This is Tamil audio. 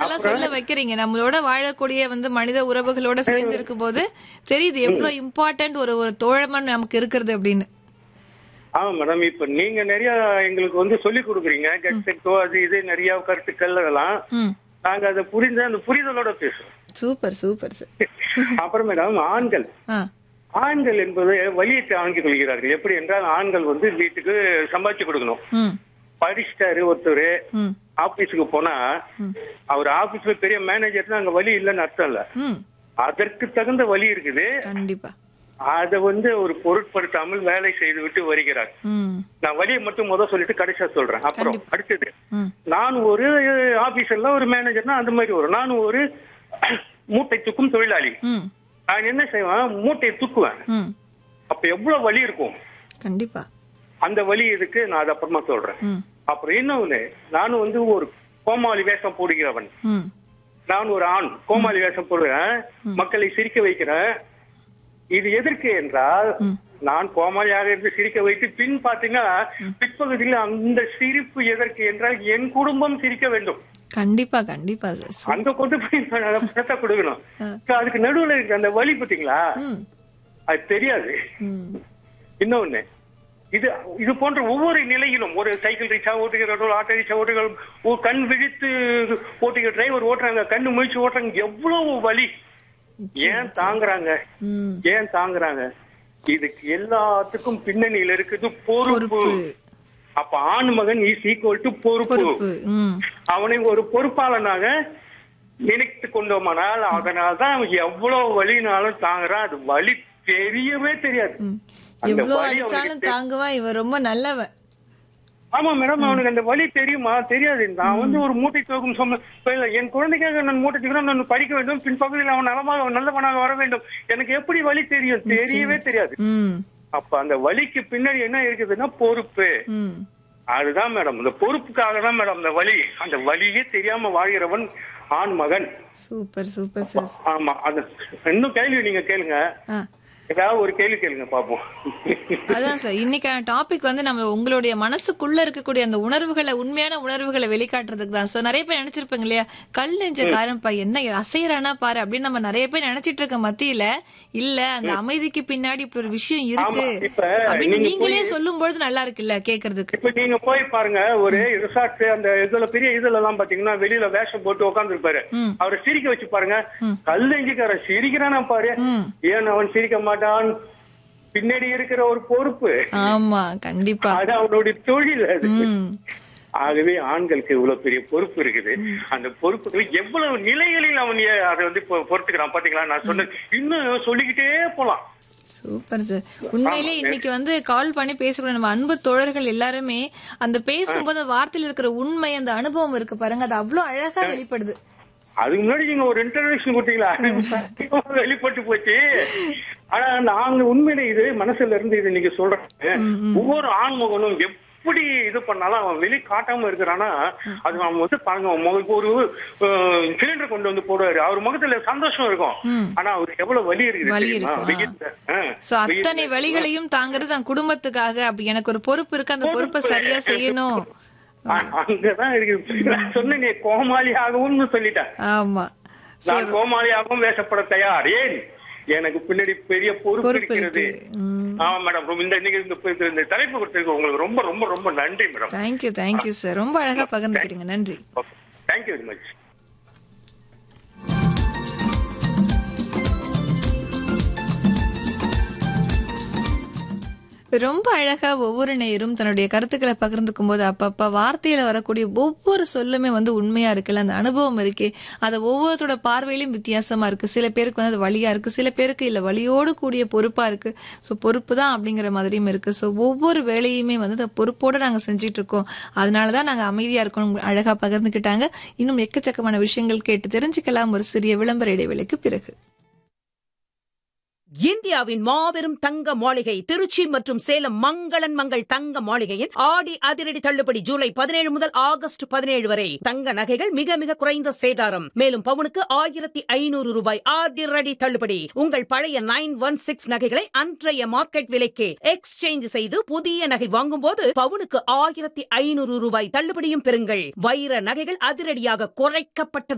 அதெல்லாம் சொல்ல வைக்கிறீங்க நம்மளோட வாழக்கூடிய வந்து மனித உறவுகளோட சேர்ந்து இருக்கும்போது தெரியுது எவ்வளவு இம்பார்ட்டன்ட் ஒரு ஒரு தோழமன் நமக்கு இருக்கிறது அப்படின்னு ஆமா மேடம் இப்ப நீங்க நிறைய எங்களுக்கு வந்து சொல்லி கொடுக்குறீங்க கெட்செட்டோ அது இது நிறைய கருத்துக்கள் அதெல்லாம் ம் நாங்க அதை புரிஞ்ச அந்த புரிதலோட பேசுறோம் சூப்பர் சூப்பர் சார் அப்புறம் மேடம் ஆண்கள் ஆ ஆண்கள் என்பது வலியை தாங்கிக் கொள்கிறார்கள் எப்படி என்றால் ஆண்கள் வந்து வீட்டுக்கு சம்பாதிச்சு கொடுக்கணும் ம் படிச்சிட்டாரு ஒருத்தர் ம் ஆபீஸுக்கு போனா அவர் ஆபீஸ்ல பெரிய மேனேஜர்னா அங்க வலி இல்லைன்னு அர்த்தம் இல்ல ம் அதற்கு தகுந்த வலி இருக்குது கண்டிப்பா அதை வந்து ஒரு பொருட்படுத்தாமல் வேலை செய்து விட்டு வருகிறார் ம் நான் வலியை மட்டும் முத சொல்லிட்டு கடைசியா சொல்றேன் அப்புறம் கண்டிப்பா. அடுத்தது ம் நான் ஒரு ஆபீசர்ல ஒரு மேனேஜர்னா அந்த மாதிரி வரும் நான் ஒரு மூட்டை தூக்கும் தொழிலாளி ம் நான் என்ன செய்வேன் மூட்டையை தூக்குவேன் ம் அப்ப எவ்வளவு வலி இருக்கும் கண்டிப்பா அந்த வலி இதுக்கு நான் அது அப்புறமா சொல்றேன் ம் அப்புறம் இன்னொன்னு நானும் வந்து ஒரு கோமாளி வேஷம் போடுகிறவன் ம் நான் ஒரு ஆண் கோமாளி வேஷம் போடுறேன் மக்களை சிரிக்க வைக்கிறேன் இது எதற்கு என்றால் நான் கோமாளியாக இருந்து சிரிக்க வைத்து பின் பாத்தீங்கன்னா பிற்பகுதியில் அந்த சிரிப்பு எதற்கு என்றால் என் குடும்பம் சிரிக்க வேண்டும் கண்டிப்பா கண்டிப்பா சார் அங்க கொண்டு போய் நான் அதை பணத்தை கொடுக்கணும் So, அதுக்கு நடுவுல இருக்க அந்த வலி பாத்தீங்களா ம் அது தெரியாது ம் இன்னொன்னு இது இது போன்ற ஒவ்வொரு நிலையிலும் ஒரு சைக்கிள் ரிக்ஷா ஓட்டுகிறவர்கள் ஆட்டோ ரிக்ஷா ஓட்டுகிறவர்கள் ஒரு கண் விழித்து ஓட்டுகிற டிரைவர் ஓட்டுறாங்க கண்ணு முழிச்சு ஓட்டுறாங்க எவ்வளவு வலி ஏன் தாங்குறாங்க ம் ஏன் தாங்குறாங்க இதுக்கு எல்லாத்துக்கும் பின்னணியில இருக்குது பொறுப்பு பொறுப்பு அப்ப ஆண் மகன் இஸ் ஈக்குவல் டு பொறுப்பு பொறுப்பு ம் அவனை ஒரு பொறுப்பாளனாக நினைத்து கொண்டோமானால் அதனால்தான் அவன் எவ்வளவு வலினாலும் தாங்குறான் அது வலி தெரியவே தெரியாது அந்த எவ்வளவு வலி அவனுக்கு அடிச்சாலும் தாங்குவான் இவன் ரொம்ப நல்லவன் ஆமா மேடம் அவனுக்கு அந்த வலி தெரியுமா தெரியாது நான் வந்து ஒரு மூட்டை தூக்கும் சொன்ன இல்ல, என் குழந்தைக்காக நான் மூட்டை தூக்கிறேன் நான் படிக்க வேண்டும் பின் பகுதியில் அவன் நலமாக நல்லவனாக வர வேண்டும் எனக்கு எப்படி வலி தெரியும் தெரியவே தெரியாது ம் அப்ப அந்த வலிக்கு பின்னாடி என்ன இருக்குதுன்னா பொறுப்பு ம் அதுதான் மேடம் இந்த பொறுப்புக்காக தான் மேடம் அந்த வலி அந்த வலியே தெரியாம வாழ்கிறவன் ஆண் மகன் சூப்பர் சூப்பர் சார் ஆமா அது இன்னும் கேள்வி நீங்க கேளுங்க ஆ ஏதாவது ஒரு கேள்வி கேளுங்க பாப்போம் அதான் சார் இன்னைக்கான டாபிக் வந்து நம்ம உங்களுடைய மனசுக்குள்ள இருக்கக்கூடிய அந்த உணர்வுகளை உண்மையான உணர்வுகளை வெளிக்காட்டுறதுக்கு தான் சோ நிறைய பேர் நினைச்சிருப்பாங்க இல்லையா கல் நெஞ்ச காரம்பா என்ன அசையறானா பாரு அப்படின்னு நம்ம நிறைய பேர் நினைச்சிட்டு இருக்க மத்தியில இல்ல அந்த அமைதிக்கு பின்னாடி இப்படி ஒரு விஷயம் இருக்கு ஆமா, இப்ப அப்படின்னு நீங்க நீங்களே சொல்லும் பொழுது நல்லா இருக்குல்ல கேக்குறதுக்கு இப்ப நீங்க போய் பாருங்க ஒரு ரிசார்ட் அந்த இதுல பெரிய இதுல எல்லாம் பாத்தீங்கன்னா வெளியில வேஷம் போட்டு உட்கார்ந்து இருப்பாரு ம். அவரை சிரிக்க வச்சு பாருங்க கல்லெஞ்சிக்கார சிரிக்கிறானா பாரு ம் ஏன் அவன் சிரிக்க மாட்டான் பின்னாடி இருக்கிற ஒரு பொறுப்பு ஆமா கண்டிப்பா அது அவனுடைய தொழில் அது ம் ஆகவே ஆண்களுக்கு இவ்வளவு பெரிய பொறுப்பு இருக்குது அந்த பொறுப்புகள் எவ்வளவு நிலைகளில் அவன் ஏ- அதை வந்து பொ- பொறுத்துக்கிறான் பாத்தீங்களா நான் சொன்னது இன்னும் சொல்லிக்கிட்டே போலாம் சூப்பர் சார் உண்மையிலே இன்னைக்கு வந்து கால் பண்ணி பேசக்கூடிய நம்ம அன்பு தோழர்கள் எல்லாருமே அந்த பேசும்போது வார்த்தையில் இருக்கிற உண்மை அந்த அனுபவம் இருக்கு பாருங்க அது அவ்வளவு அழகா வெளிப்படுது அதுக்கு முன்னாடி நீங்க ஒரு இன்டர்வியூஷன் கொடுத்தீங்களா வெளிப்பட்டு போச்சு ஆனா நாங்க உண்மையில இது மனசுல இருந்து இது நீங்க சொல்றேன் ஒவ்வொரு ஆண்மகனும் எப்படி இது பண்ணாலும் அவன் வெளி காட்டாம இருக்கிறானா அது அவன் வந்து பாருங்க அவன் முக- ஒரு சிலிண்டர் கொண்டு வந்து போடுவாரு அவர் முகத்துல சந்தோஷம் இருக்கும் ஆனா அவருக்கு எவ்வளவு வலி இருக்குது வலி தெரியுமா? இருக்கும், ஆ. வெயில்ல. ஆ. சோ அத்தனை வழிகளையும் தாங்கிறது தன் குடும்பத்துக்காக அப்படி எனக்கு ஒரு பொறுப்பு இருக்கு அந்த பொறுப்பை சரியா செய்யணும் அ- அங்கதான் இருக்கு நான் சொன்னேன் நீ கோமாளியாகவும் சொல்லிட்டேன் ஆமா நான் கோமாளியாகவும் வேஷப்பட தயார் ஏன் எனக்கு பின்னாடி பெரிய பொறுப்பு பொறுப்பு இருக்கிறது இருக்கு ம். ஆமா மேடம் ரொம்ப இந்த இன்னைக்கு இந்த இந்த- இந்த தலைப்பு கொடுத்திருக்கு உங்களுக்கு ரொம்ப ரொம்ப ரொம்ப நன்றி மேடம் தேங்க்யூ தேங்க்யூ சார் ரொம்ப அழகா பகிர்ந்துக்கிட்டீங்க நன்றி தேங்க்யூ வெரி மச் ரொம்ப அழகா ஒவ்வொரு நேரும் தன்னுடைய கருத்துக்களை பகிர்ந்துக்கும் போது அப்பப்ப வார்த்தையில வரக்கூடிய ஒவ்வொரு சொல்லுமே வந்து உண்மையா இருக்குல்ல அந்த அனுபவம் இருக்கே அது ஒவ்வொருத்தரோட பார்வையிலும் வித்தியாசமா இருக்கு சில பேருக்கு வந்து அது வழியா இருக்கு சில பேருக்கு இல்ல வழியோடு கூடிய பொறுப்பா இருக்கு சோ பொறுப்பு தான் அப்படிங்கிற மாதிரியும் இருக்கு சோ ஒவ்வொரு வேலையுமே வந்து அந்த பொறுப்போட நாங்க செஞ்சிட்டு இருக்கோம் அதனாலதான் நாங்க அமைதியா இருக்கணும் அழகா பகிர்ந்துக்கிட்டாங்க இன்னும் எக்கச்சக்கமான விஷயங்கள் கேட்டு தெரிஞ்சுக்கலாம் ஒரு சிறிய விளம்பர இடைவேளைக்கு பிறகு இந்தியாவின் மாபெரும் தங்க மாளிகை திருச்சி மற்றும் சேலம் மங்களன் மங்கள் தங்க மாளிகையின் ஆடி அதிரடி தள்ளுபடி ஜூலை பதினேழு முதல் ஆகஸ்ட் பதினேழு வரை தங்க நகைகள் மிக மிக குறைந்த சேதாரம் மேலும் பவுனுக்கு ஆயிரத்தி ஐநூறு ரூபாய் அதிரடி தள்ளுபடி உங்கள் பழைய நைன் ஒன் சிக்ஸ் நகைகளை அன்றைய மார்க்கெட் விலைக்கு எக்ஸ்சேஞ்ச் செய்து புதிய நகை வாங்கும்போது பவுனுக்கு ஆயிரத்தி ஐநூறு ரூபாய் தள்ளுபடியும் பெறுங்கள் வைர நகைகள் அதிரடியாக குறைக்கப்பட்ட